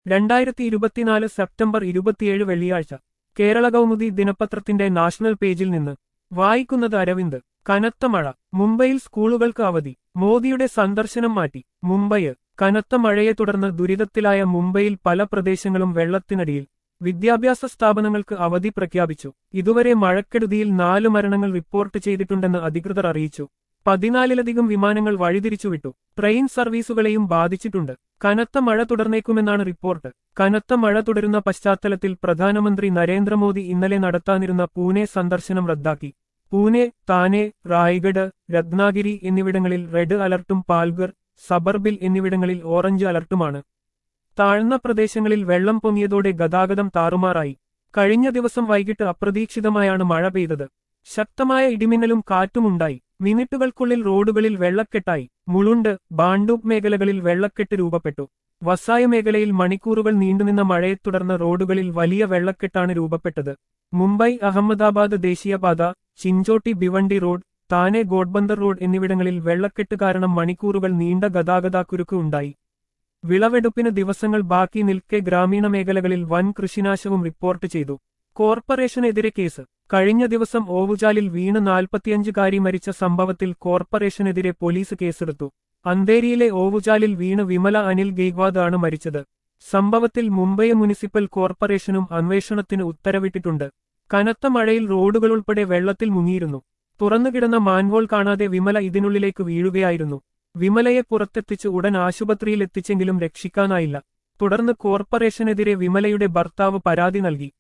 രണ്ടായിരത്തി ഇരുപത്തിനാല് സെപ്റ്റംബർ ഇരുപത്തിയേഴ് വെള്ളിയാഴ്ച കേരള കൗമുദി ദിനപത്രത്തിന്റെ നാഷണൽ പേജിൽ നിന്ന് വായിക്കുന്നത് അരവിന്ദ് കനത്ത മഴ മുംബൈയിൽ സ്കൂളുകൾക്ക് അവധി മോദിയുടെ സന്ദർശനം മാറ്റി മുംബൈ കനത്ത മഴയെ തുടർന്ന് ദുരിതത്തിലായ മുംബൈയിൽ പല പ്രദേശങ്ങളും വെള്ളത്തിനടിയിൽ വിദ്യാഭ്യാസ സ്ഥാപനങ്ങൾക്ക് അവധി പ്രഖ്യാപിച്ചു ഇതുവരെ മഴക്കെടുതിയിൽ നാല് മരണങ്ങൾ റിപ്പോർട്ട് ചെയ്തിട്ടുണ്ടെന്ന് അധികൃതർ അറിയിച്ചു പതിനാലിലധികം വിമാനങ്ങൾ വഴിതിരിച്ചുവിട്ടു ട്രെയിൻ സർവീസുകളെയും ബാധിച്ചിട്ടുണ്ട് കനത്ത മഴ തുടർന്നേക്കുമെന്നാണ് റിപ്പോർട്ട് കനത്ത മഴ തുടരുന്ന പശ്ചാത്തലത്തിൽ പ്രധാനമന്ത്രി നരേന്ദ്രമോദി ഇന്നലെ നടത്താനിരുന്ന പൂനെ സന്ദർശനം റദ്ദാക്കി പൂനെ താനെ റായ്ഗഡ് രത്നാഗിരി എന്നിവിടങ്ങളിൽ റെഡ് അലർട്ടും പാൽഗർ സബർബിൽ എന്നിവിടങ്ങളിൽ ഓറഞ്ച് അലർട്ടുമാണ് താഴ്ന്ന പ്രദേശങ്ങളിൽ വെള്ളം പൊങ്ങിയതോടെ ഗതാഗതം താറുമാറായി കഴിഞ്ഞ ദിവസം വൈകിട്ട് അപ്രതീക്ഷിതമായാണ് മഴ പെയ്തത് ശക്തമായ ഇടിമിന്നലും കാറ്റുമുണ്ടായി മിനിറ്റുകൾക്കുള്ളിൽ റോഡുകളിൽ വെള്ളക്കെട്ടായി മുളുണ്ട് ബാണ്ടൂപ്പ് മേഖലകളിൽ വെള്ളക്കെട്ട് രൂപപ്പെട്ടു വസായ മേഖലയിൽ മണിക്കൂറുകൾ നീണ്ടുനിന്ന മഴയെ തുടർന്ന് റോഡുകളിൽ വലിയ വെള്ളക്കെട്ടാണ് രൂപപ്പെട്ടത് മുംബൈ അഹമ്മദാബാദ് ദേശീയപാത ചിഞ്ചോട്ടി ഭിവണ്ടി റോഡ് താനെ ഗോഡ്ബന്ദർ റോഡ് എന്നിവിടങ്ങളിൽ വെള്ളക്കെട്ട് കാരണം മണിക്കൂറുകൾ നീണ്ട ഗതാഗതാക്കുരുക്ക് ഉണ്ടായി വിളവെടുപ്പിന് ദിവസങ്ങൾ ബാക്കി നിൽക്കെ ഗ്രാമീണ മേഖലകളിൽ വൻ കൃഷിനാശവും റിപ്പോർട്ട് ചെയ്തു കോർപ്പറേഷനെതിരെ കേസ് കഴിഞ്ഞ ദിവസം ഓവുചാലിൽ വീണ് നാൽപ്പത്തിയഞ്ചുകാരി മരിച്ച സംഭവത്തിൽ കോർപ്പറേഷനെതിരെ പോലീസ് കേസെടുത്തു അന്തേരിയിലെ ഓവുചാലിൽ വീണ് വിമല അനിൽ ഗെയ്ഗ്വാദ് ആണ് മരിച്ചത് സംഭവത്തിൽ മുംബൈ മുനിസിപ്പൽ കോർപ്പറേഷനും അന്വേഷണത്തിന് ഉത്തരവിട്ടിട്ടുണ്ട് കനത്ത മഴയിൽ റോഡുകളുൾപ്പെടെ വെള്ളത്തിൽ മുങ്ങിയിരുന്നു തുറന്നുകിടന്ന മാൻഹോൾ കാണാതെ വിമല ഇതിനുള്ളിലേക്ക് വീഴുകയായിരുന്നു വിമലയെ പുറത്തെത്തിച്ച് ഉടൻ ആശുപത്രിയിൽ എത്തിച്ചെങ്കിലും രക്ഷിക്കാനായില്ല തുടർന്ന് കോർപ്പറേഷനെതിരെ വിമലയുടെ ഭർത്താവ് പരാതി നൽകി